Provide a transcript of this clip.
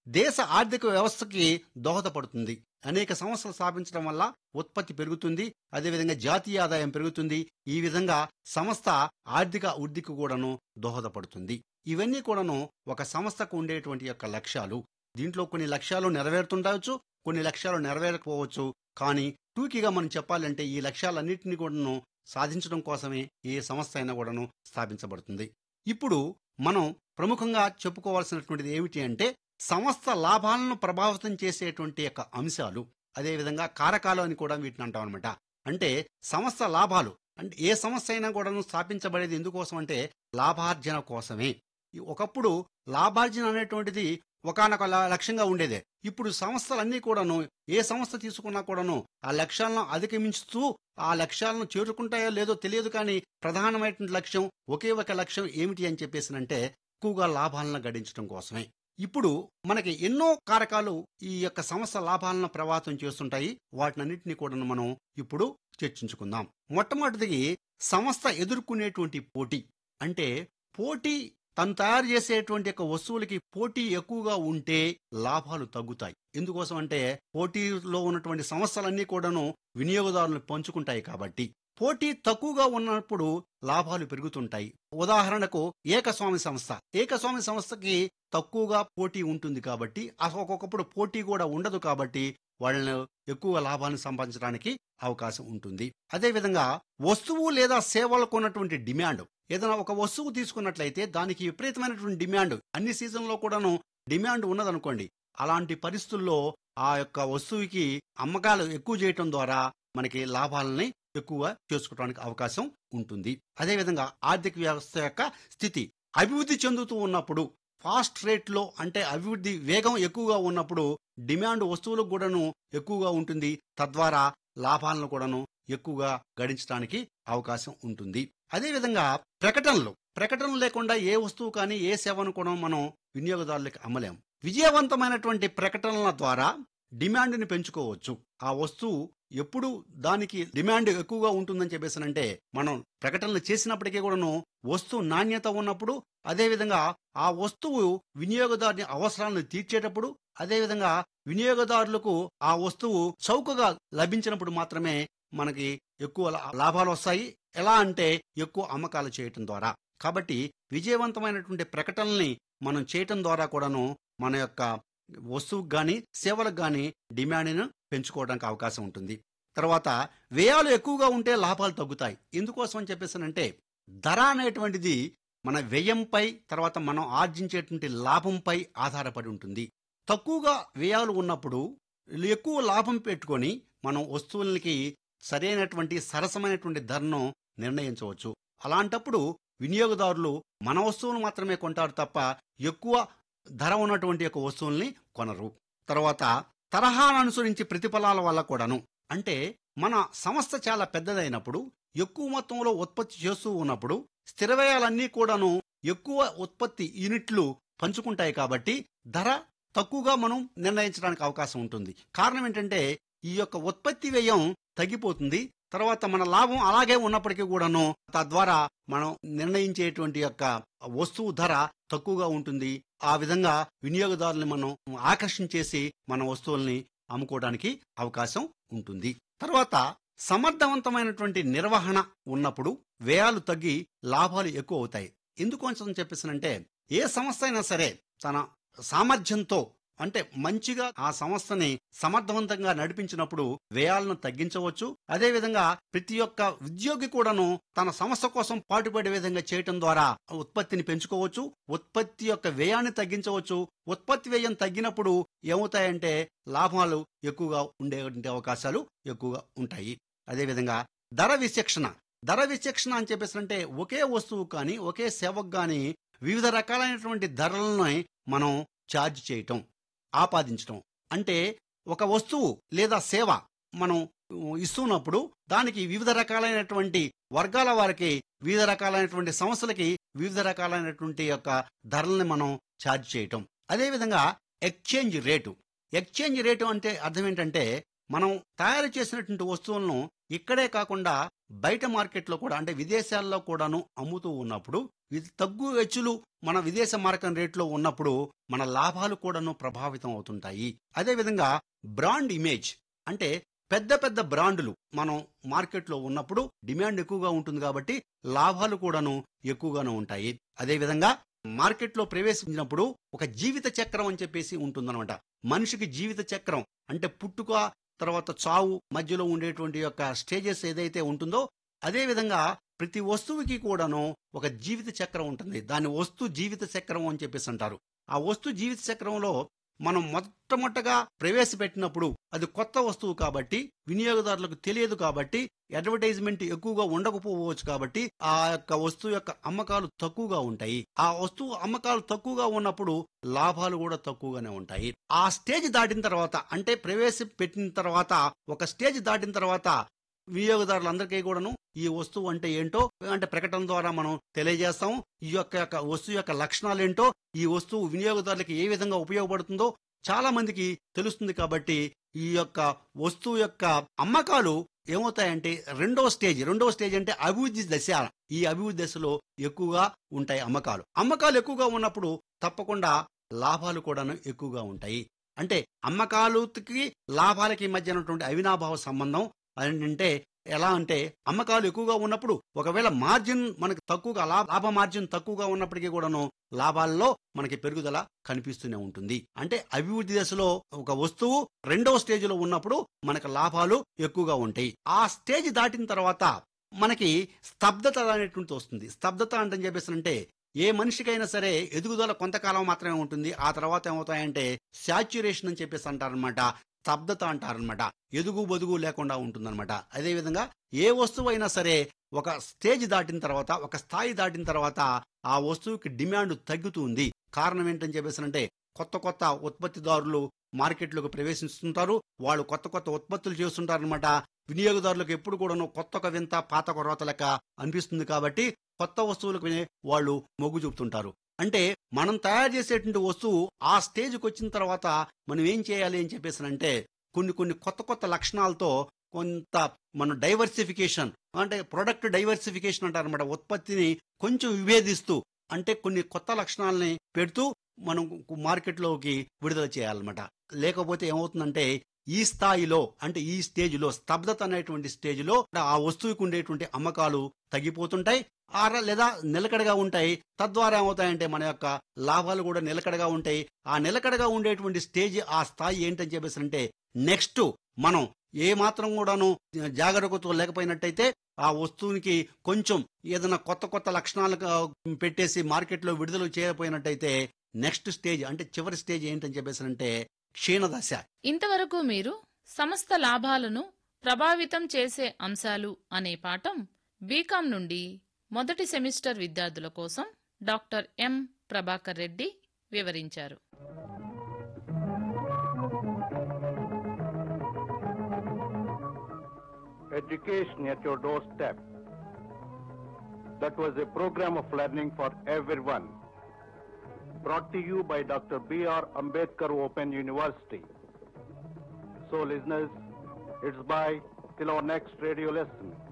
దేశ ఆర్థిక వ్యవస్థకి దోహదపడుతుంది అనేక సంస్థలు స్థాపించడం వల్ల ఉత్పత్తి పెరుగుతుంది అదేవిధంగా జాతీయ ఆదాయం పెరుగుతుంది ఈ విధంగా సంస్థ ఆర్థిక వృద్ధికి కూడాను దోహదపడుతుంది ఇవన్నీ కూడాను ఒక సంస్థకు ఉండేటువంటి యొక్క లక్ష్యాలు దీంట్లో కొన్ని లక్ష్యాలు నెరవేరుతుండవచ్చు కొన్ని లక్ష్యాలు నెరవేరకపోవచ్చు కానీ టూకీగా మనం చెప్పాలంటే ఈ లక్ష్యాలన్నింటినీ కూడాను సాధించడం కోసమే ఏ సంస్థ అయినా కూడాను స్థాపించబడుతుంది ఇప్పుడు మనం ప్రముఖంగా చెప్పుకోవాల్సినటువంటిది ఏమిటి అంటే సంస్థ లాభాలను ప్రభావితం చేసేటువంటి యొక్క అంశాలు అదేవిధంగా కారకాలు అని కూడా వీటిని అంటాం అనమాట అంటే సంస్థ లాభాలు అంటే ఏ సంస్థ అయినా కూడాను స్థాపించబడేది ఎందుకోసం అంటే లాభార్జన కోసమే ఈ ఒకప్పుడు లాభార్జన అనేటువంటిది ఒకనొక లక్ష్యంగా ఉండేదే ఇప్పుడు సంస్థలన్నీ కూడాను ఏ సంస్థ తీసుకున్నా కూడాను ఆ లక్ష్యాలను అధిగమించుతూ ఆ లక్ష్యాలను చేరుకుంటాయో లేదో తెలియదు కానీ ప్రధానమైనటువంటి లక్ష్యం ఒకే ఒక లక్ష్యం ఏమిటి అని చెప్పేసినంటే ఎక్కువగా లాభాలను గడించడం కోసమే ఇప్పుడు మనకి ఎన్నో కారకాలు ఈ యొక్క సంస్థ లాభాలను ప్రభావితం చేస్తుంటాయి వాటినన్నింటినీ కూడా మనం ఇప్పుడు చర్చించుకుందాం మొట్టమొదటిది సంస్థ ఎదుర్కొనేటువంటి పోటీ అంటే పోటీ తను తయారు చేసేటువంటి యొక్క వస్తువులకి పోటీ ఎక్కువగా ఉంటే లాభాలు తగ్గుతాయి ఎందుకోసం అంటే పోటీలో ఉన్నటువంటి సంస్థలన్నీ కూడాను వినియోగదారులను పంచుకుంటాయి కాబట్టి పోటీ తక్కువగా ఉన్నప్పుడు లాభాలు పెరుగుతుంటాయి ఉదాహరణకు ఏకస్వామి సంస్థ ఏకస్వామి సంస్థకి తక్కువగా పోటీ ఉంటుంది కాబట్టి అసలు ఒక్కొక్కప్పుడు పోటీ కూడా ఉండదు కాబట్టి వాళ్ళను ఎక్కువ లాభాన్ని సంపాదించడానికి అవకాశం ఉంటుంది అదేవిధంగా వస్తువు లేదా సేవలకు ఉన్నటువంటి డిమాండ్ ఏదైనా ఒక వస్తువు తీసుకున్నట్లయితే దానికి విపరీతమైనటువంటి డిమాండ్ అన్ని సీజన్లో కూడాను డిమాండ్ ఉన్నదనుకోండి అలాంటి పరిస్థితుల్లో ఆ యొక్క వస్తువుకి అమ్మకాలు ఎక్కువ చేయటం ద్వారా మనకి లాభాలని ఎక్కువ చేసుకోవడానికి అవకాశం ఉంటుంది అదేవిధంగా ఆర్థిక వ్యవస్థ యొక్క స్థితి అభివృద్ధి చెందుతూ ఉన్నప్పుడు ఫాస్ట్ రేట్లో అంటే అభివృద్ధి వేగం ఎక్కువగా ఉన్నప్పుడు డిమాండ్ వస్తువులకు కూడాను ఎక్కువగా ఉంటుంది తద్వారా లాభాలను కూడాను ఎక్కువగా గడించడానికి అవకాశం ఉంటుంది అదేవిధంగా ప్రకటనలు ప్రకటనలు లేకుండా ఏ వస్తువు కానీ ఏ సేవను కూడా మనం వినియోగదారులకు అమ్మలేం విజయవంతమైనటువంటి ప్రకటనల ద్వారా డిమాండ్ని పెంచుకోవచ్చు ఆ వస్తువు ఎప్పుడు దానికి డిమాండ్ ఎక్కువగా ఉంటుందని చెప్పేసానంటే మనం ప్రకటనలు చేసినప్పటికీ కూడాను వస్తువు నాణ్యత ఉన్నప్పుడు అదేవిధంగా ఆ వస్తువు వినియోగదారుని అవసరాలను తీర్చేటప్పుడు అదేవిధంగా వినియోగదారులకు ఆ వస్తువు చౌకగా లభించినప్పుడు మాత్రమే మనకి ఎక్కువ లాభాలు వస్తాయి ఎలా అంటే ఎక్కువ అమ్మకాలు చేయటం ద్వారా కాబట్టి విజయవంతమైనటువంటి ప్రకటనల్ని మనం చేయటం ద్వారా కూడాను మన యొక్క వస్తువుకు కానీ సేవలకు కానీ డిమాండ్ను పెంచుకోవడానికి అవకాశం ఉంటుంది తర్వాత వ్యయాలు ఎక్కువగా ఉంటే లాభాలు తగ్గుతాయి ఎందుకోసం అని చెప్పేసానంటే ధర అనేటువంటిది మన వ్యయంపై తర్వాత మనం ఆర్జించేటువంటి లాభంపై ఆధారపడి ఉంటుంది తక్కువగా వ్యయాలు ఉన్నప్పుడు ఎక్కువ లాభం పెట్టుకొని మనం వస్తువులకి సరైనటువంటి సరసమైనటువంటి ధరను నిర్ణయించవచ్చు అలాంటప్పుడు వినియోగదారులు మన వస్తువులు మాత్రమే కొంటారు తప్ప ఎక్కువ ధర ఉన్నటువంటి యొక్క వస్తువుల్ని కొనరు తర్వాత తరహాను అనుసరించి ప్రతిఫలాల వల్ల కూడాను అంటే మన సంస్థ చాలా పెద్దదైనప్పుడు ఎక్కువ మొత్తంలో ఉత్పత్తి చేస్తూ ఉన్నప్పుడు స్థిర వ్యయాలన్నీ కూడాను ఎక్కువ ఉత్పత్తి యూనిట్లు పంచుకుంటాయి కాబట్టి ధర తక్కువగా మనం నిర్ణయించడానికి అవకాశం ఉంటుంది కారణం ఏంటంటే ఈ యొక్క ఉత్పత్తి వ్యయం తగ్గిపోతుంది తర్వాత మన లాభం అలాగే ఉన్నప్పటికీ కూడాను తద్వారా మనం నిర్ణయించేటువంటి యొక్క వస్తువు ధర తక్కువగా ఉంటుంది ఆ విధంగా వినియోగదారుల్ని మనం ఆకర్షించేసి మన వస్తువుల్ని అమ్ముకోవడానికి అవకాశం ఉంటుంది తర్వాత సమర్థవంతమైనటువంటి నిర్వహణ ఉన్నప్పుడు వ్యయాలు తగ్గి లాభాలు ఎక్కువ అవుతాయి ఎందుకోసం చెప్పేసానంటే ఏ సంస్థ అయినా సరే తన సామర్థ్యంతో అంటే మంచిగా ఆ సంస్థని సమర్థవంతంగా నడిపించినప్పుడు వ్యయాలను తగ్గించవచ్చు అదేవిధంగా ప్రతి ఒక్క ఉద్యోగి కూడాను తన సంస్థ కోసం పాటుపడే విధంగా చేయటం ద్వారా ఉత్పత్తిని పెంచుకోవచ్చు ఉత్పత్తి యొక్క వ్యయాన్ని తగ్గించవచ్చు ఉత్పత్తి వ్యయం తగ్గినప్పుడు ఏమవుతాయంటే లాభాలు ఎక్కువగా ఉండేటువంటి అవకాశాలు ఎక్కువగా ఉంటాయి అదేవిధంగా ధర విచక్షణ ధర విచక్షణ అని చెప్పేసి ఒకే వస్తువు కానీ ఒకే సేవకు కానీ వివిధ రకాలైనటువంటి ధరలను మనం ఛార్జ్ చేయటం ఆపాదించటం అంటే ఒక వస్తువు లేదా సేవ మనం ఇస్తున్నప్పుడు దానికి వివిధ రకాలైనటువంటి వర్గాల వారికి వివిధ రకాలైనటువంటి సంస్థలకి వివిధ రకాలైనటువంటి యొక్క ధరల్ని మనం ఛార్జ్ చేయటం అదేవిధంగా ఎక్స్చేంజ్ రేటు ఎక్స్చేంజ్ రేటు అంటే అర్థం ఏంటంటే మనం తయారు చేసినటువంటి వస్తువులను ఇక్కడే కాకుండా బయట మార్కెట్లో కూడా అంటే విదేశాల్లో కూడాను అమ్ముతూ ఉన్నప్పుడు ఇది తగ్గు హెచ్చులు మన విదేశ మార్కెట్ రేట్లో ఉన్నప్పుడు మన లాభాలు కూడాను ప్రభావితం అవుతుంటాయి అదేవిధంగా బ్రాండ్ ఇమేజ్ అంటే పెద్ద పెద్ద బ్రాండులు మనం మార్కెట్లో ఉన్నప్పుడు డిమాండ్ ఎక్కువగా ఉంటుంది కాబట్టి లాభాలు కూడాను ఎక్కువగానే ఉంటాయి అదేవిధంగా మార్కెట్లో ప్రవేశించినప్పుడు ఒక జీవిత చక్రం అని చెప్పేసి ఉంటుందన్నమాట మనిషికి జీవిత చక్రం అంటే పుట్టుక తర్వాత చావు మధ్యలో ఉండేటువంటి యొక్క స్టేజెస్ ఏదైతే ఉంటుందో అదే విధంగా ప్రతి వస్తువుకి కూడాను ఒక జీవిత చక్రం ఉంటుంది దాన్ని వస్తు జీవిత చక్రం అని చెప్పేసి అంటారు ఆ వస్తు జీవిత చక్రంలో మనం మొట్టమొదటగా ప్రవేశపెట్టినప్పుడు అది కొత్త వస్తువు కాబట్టి వినియోగదారులకు తెలియదు కాబట్టి అడ్వర్టైజ్మెంట్ ఎక్కువగా ఉండకపోవచ్చు కాబట్టి ఆ యొక్క వస్తువు యొక్క అమ్మకాలు తక్కువగా ఉంటాయి ఆ వస్తువు అమ్మకాలు తక్కువగా ఉన్నప్పుడు లాభాలు కూడా తక్కువగానే ఉంటాయి ఆ స్టేజ్ దాటిన తర్వాత అంటే ప్రవేశపెట్టిన తర్వాత ఒక స్టేజ్ దాటిన తర్వాత వినియోగదారులందరికీ కూడాను ఈ వస్తువు అంటే ఏంటో అంటే ప్రకటన ద్వారా మనం తెలియజేస్తాం ఈ యొక్క యొక్క వస్తువు యొక్క లక్షణాలు ఏంటో ఈ వస్తువు వినియోగదారులకు ఏ విధంగా ఉపయోగపడుతుందో చాలా మందికి తెలుస్తుంది కాబట్టి ఈ యొక్క వస్తువు యొక్క అమ్మకాలు ఏమవుతాయంటే రెండవ స్టేజ్ రెండవ స్టేజ్ అంటే అభివృద్ధి దశ ఈ అభివృద్ధి దశలో ఎక్కువగా ఉంటాయి అమ్మకాలు అమ్మకాలు ఎక్కువగా ఉన్నప్పుడు తప్పకుండా లాభాలు కూడాను ఎక్కువగా ఉంటాయి అంటే అమ్మకాలకి లాభాలకి మధ్య ఉన్నటువంటి అవినాభావ సంబంధం అంటే ఎలా అంటే అమ్మకాలు ఎక్కువగా ఉన్నప్పుడు ఒకవేళ మార్జిన్ మనకి తక్కువగా లాభ లాభ మార్జిన్ తక్కువగా ఉన్నప్పటికీ కూడాను లాభాల్లో మనకి పెరుగుదల కనిపిస్తూనే ఉంటుంది అంటే అభివృద్ధి దశలో ఒక వస్తువు రెండవ స్టేజ్లో ఉన్నప్పుడు మనకు లాభాలు ఎక్కువగా ఉంటాయి ఆ స్టేజ్ దాటిన తర్వాత మనకి స్తబ్దత అనేటువంటి వస్తుంది స్తబ్దత అంటే చెప్పేసి అంటే ఏ మనిషికైనా సరే ఎదుగుదల కొంతకాలం మాత్రమే ఉంటుంది ఆ తర్వాత ఏమవుతాయంటే శాచ్యురేషన్ అని చెప్పేసి అంటారనమాట స్తబ్దత అంటారనమాట ఎదుగు బొదుగు లేకుండా ఉంటుందన్నమాట అదేవిధంగా ఏ వస్తువు అయినా సరే ఒక స్టేజ్ దాటిన తర్వాత ఒక స్థాయి దాటిన తర్వాత ఆ వస్తువుకి డిమాండ్ తగ్గుతుంది కారణం ఏంటని చెప్పేసి అంటే కొత్త కొత్త ఉత్పత్తిదారులు మార్కెట్లోకి ప్రవేశిస్తుంటారు వాళ్ళు కొత్త కొత్త ఉత్పత్తులు చేస్తుంటారనమాట వినియోగదారులకు ఎప్పుడు కూడాను కొత్త ఒక వింత పాత ఒక రోత లెక్క అనిపిస్తుంది కాబట్టి కొత్త వస్తువులకు వాళ్ళు మొగ్గు చూపుతుంటారు అంటే మనం తయారు చేసేటువంటి వస్తువు ఆ స్టేజ్కి వచ్చిన తర్వాత మనం ఏం చేయాలి అని చెప్పేసి అంటే కొన్ని కొన్ని కొత్త కొత్త లక్షణాలతో కొంత మన డైవర్సిఫికేషన్ అంటే ప్రొడక్ట్ డైవర్సిఫికేషన్ అంటారనమాట ఉత్పత్తిని కొంచెం విభేదిస్తూ అంటే కొన్ని కొత్త లక్షణాలని పెడుతూ మనం మార్కెట్లోకి విడుదల చేయాలన్నమాట లేకపోతే ఏమవుతుందంటే ఈ స్థాయిలో అంటే ఈ స్టేజ్లో స్తబ్దత అనేటువంటి స్టేజ్లో ఆ వస్తువుకి ఉండేటువంటి అమ్మకాలు తగ్గిపోతుంటాయి ఆర లేదా నిలకడగా ఉంటాయి తద్వారా ఏమవుతాయంటే మన యొక్క లాభాలు కూడా నిలకడగా ఉంటాయి ఆ నిలకడగా ఉండేటువంటి స్టేజ్ ఆ స్థాయి ఏంటని చెప్పేసి అంటే నెక్స్ట్ మనం ఏ మాత్రం కూడాను జాగరూకతో లేకపోయినట్టయితే ఆ వస్తువునికి కొంచెం ఏదైనా కొత్త కొత్త లక్షణాలు పెట్టేసి మార్కెట్లో విడుదల చేయకపోయినట్టయితే నెక్స్ట్ స్టేజ్ అంటే చివరి స్టేజ్ ఏంటని చెప్పేసి అంటే క్షీణదశ ఇంతవరకు మీరు సంస్థ లాభాలను ప్రభావితం చేసే అంశాలు అనే పాఠం బీకాం నుండి మొదటి సెమిస్టర్ విద్యార్థుల కోసం డాక్టర్ ఎం ప్రభాకర్ రెడ్డి వివరించారు Education at your doorstep. That was a program of learning for everyone. Brought to you by Dr. B.R. Ambedkar Open University. So, listeners, it's bye till our next radio lesson.